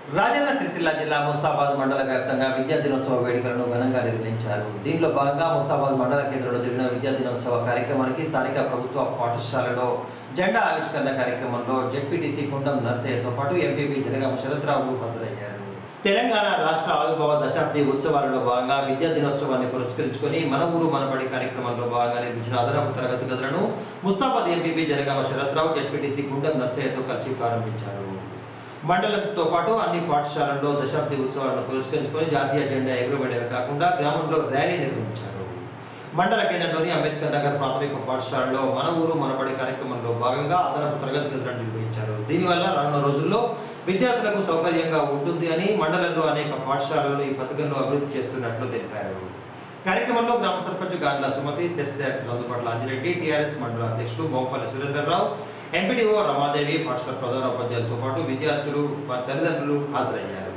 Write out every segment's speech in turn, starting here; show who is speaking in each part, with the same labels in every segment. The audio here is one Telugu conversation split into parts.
Speaker 1: రాజన్న సిరిసిల్ల జిల్లా ముస్తాబాద్ మండల వ్యాప్తంగా విద్యా దినోత్సవ వేడుకలను ఘనంగా నిర్వహించారు దీంట్లో భాగంగా ముస్తాబాద్ మండల కేంద్రంలో జరిగిన విద్యా దినోత్సవ కార్యక్రమానికి స్థానిక ప్రభుత్వ పాఠశాలలో జెండా ఆవిష్కరణ కార్యక్రమంలో జెడ్పీటీసీ కుండం నర్సయ్యతో పాటు ఎంపీపీ జనగామ శరత్రావులు హాజరయ్యారు తెలంగాణ రాష్ట్ర ఆవిర్భావ దశాబ్ది ఉత్సవాలలో భాగంగా విద్యా దినోత్సవాన్ని పురస్కరించుకొని మన ఊరు మనబడి కార్యక్రమంలో భాగంగా నిర్మించిన అదనపు తరగతి గదులను ముస్తాబాద్ ఎంపీపీ జనగామ శరత్రావు జెడ్పీటీసీ కుండం నర్సయ్యతో కలిసి ప్రారంభించారు మండలంతో పాటు అన్ని పాఠశాలల్లో దశాబ్ది ఉత్సవాలను పురస్కరించుకొని జాతీయ జెండా ఎగురబడేవి కాకుండా గ్రామంలో ర్యాలీ నిర్వహించారు మండల కేంద్రంలోని అంబేద్కర్ నగర్ ప్రాథమిక పాఠశాలలో మన ఊరు మనబడి కార్యక్రమంలో భాగంగా అదనపు తరగతి గదులను నిర్వహించారు దీనివల్ల రానున్న రోజుల్లో విద్యార్థులకు సౌకర్యంగా ఉంటుంది అని మండలంలో అనేక పాఠశాలలను ఈ పథకంలో అభివృద్ధి చేస్తున్నట్లు తెలిపారు కార్యక్రమంలో గ్రామ సర్పంచ్ గాండ్ల సుమతి సెస్ డైరెక్టర్ అందుబాటులో అంజిరెడ్డి టీఆర్ఎస్ మండల అధ్యక్షులు బొంపల్లి సురేందర్రావు ఎంపీడీఓ రమాదేవి పాఠశాల ప్రధానోపాధ్యాయులతో పాటు విద్యార్థులు వారి తల్లిదండ్రులు హాజరయ్యారు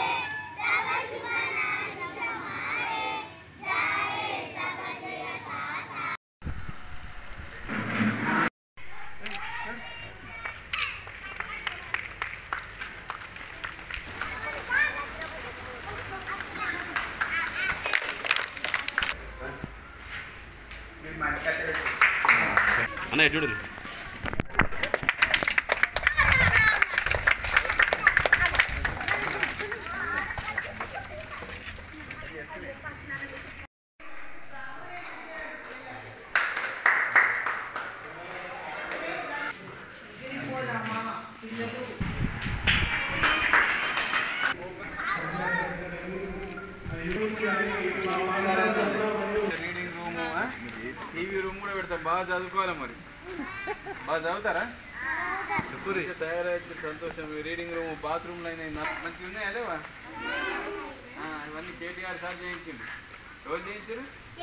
Speaker 2: అన్న ఎటు చూడు
Speaker 3: రీడింగ్ రూమ్ టీవీ రూమ్ కూడా పెడతా బాగా చదువుకోవాలి మరి బాగా చదువుతారా చెప్పురి తయారైతే సంతోషం ఈ రీడింగ్ రూమ్ బాత్రూమ్లు అయినాయి నా- మంచిగా ఉన్నాయా లేవా ఆ, ఇవన్నీ కేటీఆర్ సార్ చేయించిండు ఎవరు చేయించారు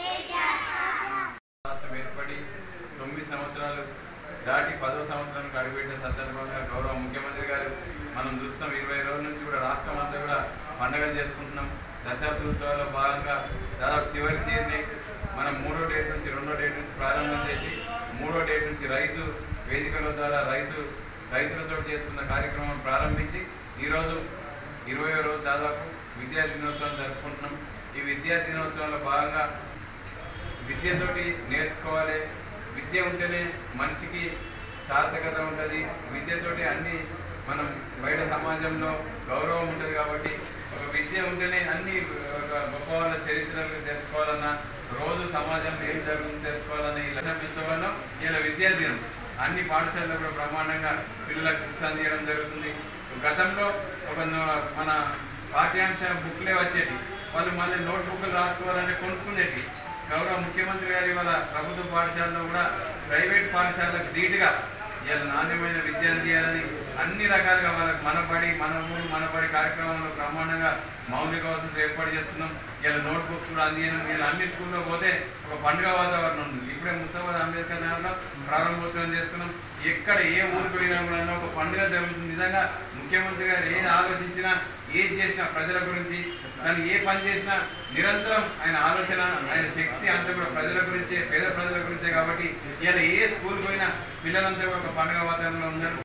Speaker 3: రాష్ట్రం ఏర్పడి తొమ్మిది సంవత్సరాలు దాటి పదో సంవత్సరానికి అడుగుపెట్టిన సందర్భంగా గౌరవ ముఖ్యమంత్రి గారు మనం చూస్తాం ఇరవై రోజుల నుంచి కూడా రాష్ట్రం అంతా కూడా పండగలు చేసుకుంటున్నాం దశాబ్ది ఉత్సవాల్లో భాగంగా దాదాపు చివరి తేదీ మనం మూడో డేట్ నుంచి రెండో డేట్ నుంచి ప్రారంభం చేసి మూడో డేట్ నుంచి రైతు వేదికల ద్వారా రైతు రైతులతో చేసుకున్న కార్యక్రమం ప్రారంభించి ఈరోజు ఇరవై రోజు దాదాపు విద్యా దినోత్సవం జరుపుకుంటున్నాం ఈ విద్యా దినోత్సవంలో భాగంగా విద్యతోటి నేర్చుకోవాలి విద్య ఉంటేనే మనిషికి సార్థకత ఉంటుంది విద్యతోటి అన్ని మనం బయట సమాజంలో గౌరవం ఉంటుంది కాబట్టి ఒక విద్య ఉంటేనే అన్ని ఒక గొప్ప వాళ్ళ చరిత్రలు తెలుసుకోవాలన్నా రోజు సమాజంలో ఏం జరుగుతుంది తెలుసుకోవాలన్న ఈ లక్ష్యం ఇలా విద్యా దినం అన్ని పాఠశాలలో కూడా బ్రహ్మాండంగా పిల్లలకు శిక్షణ చేయడం జరుగుతుంది గతంలో ఒక నో- మన పాఠ్యాంశ బుక్లే వచ్చేటి వాళ్ళు మళ్ళీ నోట్ బుక్లు రాసుకోవాలంటే కొనుక్కునేటి గౌరవ ముఖ్యమంత్రి గారి వాళ్ళ ప్రభుత్వ పాఠశాలలో కూడా ప్రైవేట్ పాఠశాలకు ధీటుగా ఇలా నాణ్యమైన విద్య అందియాలని అన్ని రకాలుగా వాళ్ళకి మనబడి మన ఊరు మనబడి కార్యక్రమంలో బ్రహ్మాండంగా మౌలిక వసతులు ఏర్పాటు చేసుకున్నాం ఇలా నోట్ బుక్స్ కూడా అందియడం ఇలా అన్ని స్కూల్లో పోతే ఒక పండుగ వాతావరణం ఉంది ఇప్పుడే ముస్తాబాద్ అంబేద్కర్ నగర్లో ప్రారంభోత్సవం చేసుకున్నాం ఎక్కడ ఏ ఊరికి పోయినా కూడా ఒక పండుగ జరుగుతుంది నిజంగా ముఖ్యమంత్రి గారు ఏది ఆలోచించినా ఏది చేసినా ప్రజల గురించి కానీ ఏ పని చేసినా నిరంతరం ఆయన ఆలోచన ఆయన శక్తి అంతా కూడా ప్రజల గురించే పేద ప్రజల గురించే కాబట్టి ఇలా ఏ స్కూల్ పోయినా పిల్లలంతా కూడా ఒక పండుగ వాతావరణంలో ఉన్నారు